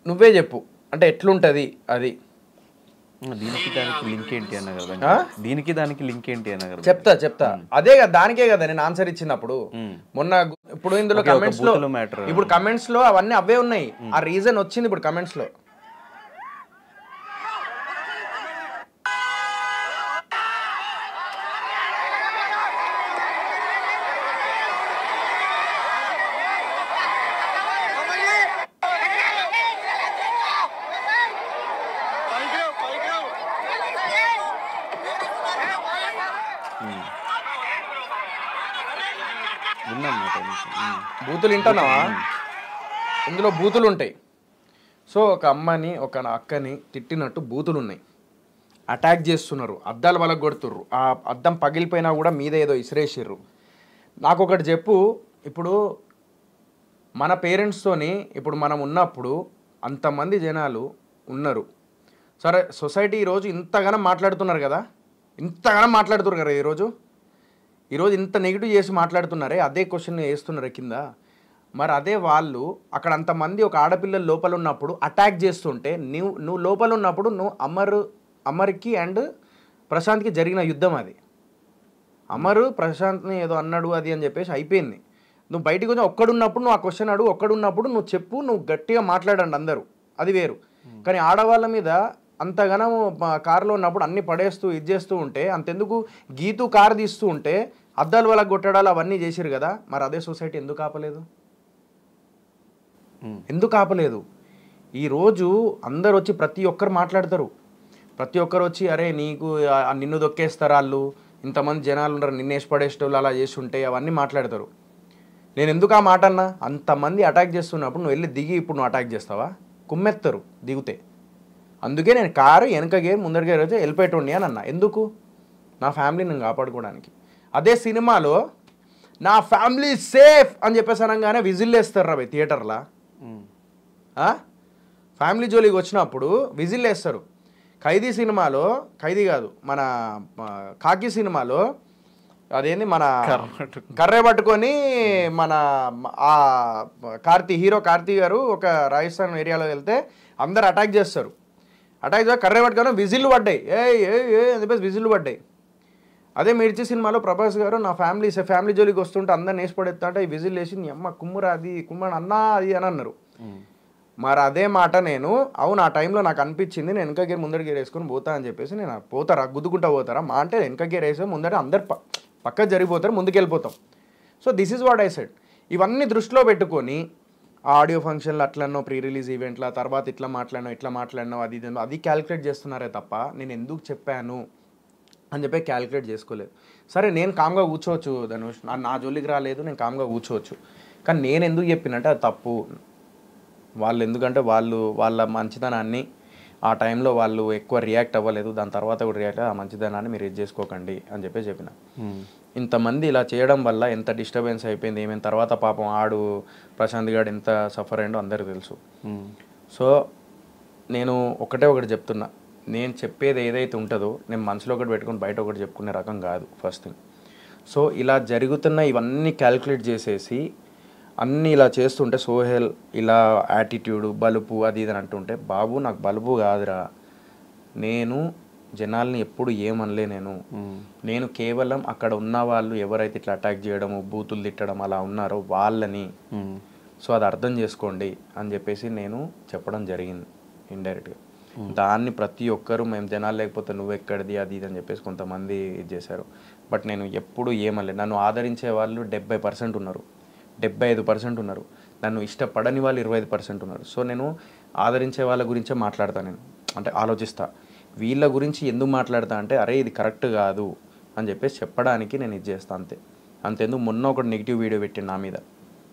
నువ్వే చెప్పు అంటే ఎట్లుంటుంది అది దీనికి దానికి లింక్ ఏంటి అన్న కదా ఆ? దీనికి దానికి లింక్ ఏంటి అన్న కదా చెప్తా చెప్తా అదే కదా దానికే కదా నేను ఆన్సర్ ఇచ్చినప్పుడు మ్మ్. మొన్న గు- ఇప్పుడు ఇందులో ఓకే, ఒక కమెంట్స్ లో బూతుల matter. ఇప్పుడు కమెంట్స్ లో అవన్నీ అవే ఉన్నాయి ఆ రీజన్ వచ్చింది ఇప్పుడు కమెంట్స్ లో విన్నాం మాట ఉమ్. బూతులు వింటున్నావా ఇందులో బూతులు ఉంటాయి సో ఒక అమ్మని ఒక అక్కని తిట్టినట్టు బూతులు ఉన్నాయి అటాక్ చేస్తున్నారు అద్దాలు వాళ్ళకి కొడుతుర్రు ఆ అద్దం పగిలిపోయినా కూడా మీద ఏదో ఇసిరేసిర్రు నాకు ఒకటి చెప్పు ఇప్పుడు మన పేరెంట్స్తోని ఇప్పుడు మనం ఉన్నప్పుడు అంతమంది జనాలు ఉన్నారు సరే సొసైటీ ఈరోజు ఇంతగానో మాట్లాడుతున్నారు కదా ఇంతగానో మాట్లాడుతున్నారు కదా ఈరోజు ఈరోజు ఇంత నెగిటివ్ చేసి మాట్లాడుతున్నారే అదే క్వశ్చన్ వేస్తున్నారే కింద మరి అదే వాళ్ళు అక్కడ అంతమంది ఒక ఆడపిల్లల లోపల ఉన్నప్పుడు అటాక్ చేస్తుంటే నువ్వు నువ్వు లోపల ఉన్నప్పుడు నువ్వు అమర్ అమర్కి అండ్ ప్రశాంత్కి జరిగిన యుద్ధం అది అమరు ప్రశాంత్ని ఏదో అన్నాడు అది అని చెప్పేసి అయిపోయింది నువ్వు బయటికి వచ్చి ఒక్కడున్నప్పుడు నువ్వు ఆ క్వశ్చన్ అడుగు ఒక్కడున్నప్పుడు నువ్వు చెప్పు నువ్వు గట్టిగా మాట్లాడండి అందరూ అది వేరు కానీ ఆడవాళ్ళ మీద అంతగానం మా కారులో ఉన్నప్పుడు అన్ని పడేస్తూ ఇది చేస్తూ ఉంటే అంతెందుకు గీతూ కారు తీస్తూ ఉంటే అద్దాలు వాళ్ళకి కొట్టడాలు అవన్నీ చేసిరు కదా మరి అదే సొసైటీ ఎందుకు ఆపలేదు ఉమ్. ఎందుకు ఆపలేదు ఈరోజు అందరు వచ్చి ప్రతి ఒక్కరు మాట్లాడతారు ప్రతి ఒక్కరు వచ్చి అరే నీకు ఆ- ఆ నిన్ను దొక్కేస్తారు వాళ్ళు ఇంతమంది జనాలు ఉన్నారు నిన్నేసి పడేసేటోళ్ళు అలా చేస్తుంటే అవన్నీ మాట్లాడతారు నేను ఎందుకు ఆ మాట అన్నా అంతమంది అటాక్ చేస్తున్నప్పుడు నువ్వు వెళ్ళి దిగి ఇప్పుడు నువ్వు అటాక్ చేస్తావా కుమ్మెత్తరు దిగితే అందుకే నేను కారు వెనక గేర్ ముందర గేర్ వచ్చి వెళ్ళిపోయేటోండి అని అన్నా ఎందుకు నా ఫ్యామిలీని నేను కాపాడుకోవడానికి అదే సినిమాలో నా ఫ్యామిలీ సేఫ్ అని చెప్పేసి అనగానే విజిల్ వేస్తారు రా థియేటర్లో ఉమ్. ఆ? ఫ్యామిలీ జోలికి వచ్చినప్పుడు విజిల్ వేస్తారు ఖైదీ సినిమాలో ఖైదీ కాదు మన ఆ, కాకి సినిమాలో అదేంది మన కర్ర పట్టుకొని మన ఆ కార్తీ హీరో కార్తీ గారు ఒక రాజస్థాన్ ఏరియాలో వెళ్తే అందరు అటాక్ చేస్తారు అటాక్ చేసి కర్ర పట్టుకొని విజిల్లు పడ్డాయి ఏ ఏ ఏ అని చెప్పేసి విజిల్లు పడ్డాయి అదే మిర్చి సినిమాలో ప్రభాస్ గారు నా ఫ్యామిలీ ఫ్యామిలీ జోలికి వస్తుంటే అందరిని వేసి పడేస్తా అంటే ఈ విజిల్ వేసి నీ అమ్మ కుమ్మురా అది కుమ్మని అన్నా అది అని అన్నారు ఉమ్. మరి అదే మాట నేను అవును ఆ టైంలో నాకు అనిపించింది నేను వెనక గేర్ ముందర గేర్ వేసుకొని పోతా అని చెప్పేసి నేను పోతారా గుద్దుకుంటా పోతారా మా అంటే వెనక గేర్ వేసే ముందర అందరు ప- పక్కకు జరిగిపోతారు ముందుకు వెళ్ళిపోతాం so this is what I said ఇవన్నీ దృష్టిలో పెట్టుకొని ఆ ఆడియో ఫంక్షన్లు అట్లనో ప్రీ రిలీజ్ ఈవెంట్ల తర్వాత ఇట్లా మాట్లాడినో ఇట్లా మాట్లాడినో అది ఇది అది క్యాలిక్యులేట్ చేస్తున్నారే తప్ప నేను ఎందుకు చెప్పాను అని చెప్పి క్యాలిక్యులేట్ చేసుకోలేదు సరే నేను కామ్గా కూర్చోవచ్చు ధనుష్ నా నా జోలికి రాలేదు నేను కామ్గా కూర్చోవచ్చు కానీ నేను ఎందుకు చెప్పినంటే అది తప్పు వాళ్ళు ఎందుకంటే వాళ్ళు వాళ్ళ మంచితనాన్ని ఆ టైంలో వాళ్ళు ఎక్కువ రియాక్ట్ అవ్వలేదు దాని తర్వాత కూడా రియాక్ట్ ఆ మంచితనాన్ని మీరు ఇది చేసుకోకండి అని చెప్పి చెప్పిన ఉమ్. ఇంతమంది ఇలా చేయడం వల్ల ఎంత డిస్టర్బెన్స్ అయిపోయింది ఏమైనా తర్వాత పాపం ఆడు ప్రశాంత్ గారు ఎంత సఫర్ అయిందో అందరికీ తెలుసు ఉమ్. సో నేను ఒకటే ఒకటి చెప్తున్నా నేను చెప్పేది ఏదైతే ఉంటుందో నేను మనసులో ఒకటి పెట్టుకొని బయట ఒకటి చెప్పుకునే రకం కాదు ఫస్ట్ థింగ్ సో ఇలా జరుగుతున్న ఇవన్నీ క్యాలిక్యులేట్ చేసేసి అన్నీ ఇలా చేస్తుంటే సోహెల్ ఇలా యాటిట్యూడ్ బలుపు అది ఇది అని అంటుంటే బాబు నాకు బలుపు కాదురా నేను జనాల్ని ఎప్పుడు ఏమనలే నేను ఉమ్. నేను కేవలం అక్కడ ఉన్న వాళ్ళు ఎవరైతే ఇట్లా అటాక్ చేయడము బూతులు తిట్టడం అలా ఉన్నారో వాళ్ళని ఉమ్. సో అది అర్థం చేసుకోండి అని చెప్పేసి నేను చెప్పడం జరిగింది ఇండైరెక్ట్గా దాన్ని ప్రతి ఒక్కరు మేము జనాలు లేకపోతే నువ్వు ఎక్కడిది అది ఇది అని చెప్పేసి కొంతమంది ఇది చేశారు బట్ నేను ఎప్పుడు ఏమనలేదు నన్ను ఆదరించే వాళ్ళు డెబ్బై పర్సెంట్ ఉన్నారు డెబ్బై ఐదు పర్సెంట్ ఉన్నారు నన్ను ఇష్టపడని వాళ్ళు ఇరవై ఐదు పర్సెంట్ ఉన్నారు సో నేను ఆదరించే వాళ్ళ గురించే మాట్లాడతాను నేను అంటే ఆలోచిస్తా వీళ్ళ గురించి ఎందుకు మాట్లాడతా అంటే అరే ఇది కరెక్ట్ కాదు అని చెప్పేసి చెప్పడానికి నేను ఇది చేస్తాను అంతే అంతెందుకు మొన్న ఒకటి నెగిటివ్ వీడియో పెట్టిండు నా మీద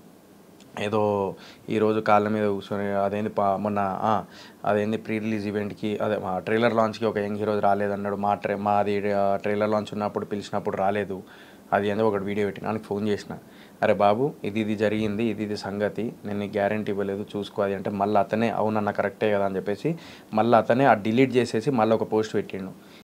ఏదో ఈరోజు కాళ్ళ మీద కూర్చొని అదేంది పా మొన్న ఆ, అదేంది ప్రీ రిలీజ్ ఈవెంట్కి అదే మా ట్రైలర్ లాంచ్కి ఒక యంగ్ హీరో రాలేదన్నాడు మా ట్రై మాది ట్రైలర్ లాంచ్ ఉన్నప్పుడు పిలిచినప్పుడు రాలేదు అది ఏందో ఒకటి వీడియో పెట్టి నాకు ఫోన్ చేసిన అరే బాబు ఇది ఇది జరిగింది ఇది ఇది సంగతి నేను నీకు గ్యారంటీ ఇవ్వలేదు చూసుకో అది అంటే మళ్ళీ అతనే అవునన్న కరెక్టే కదా అని చెప్పేసి మళ్ళీ అతనే ఆ డిలీట్ చేసేసి మళ్ళీ ఒక పోస్ట్ పెట్టిండు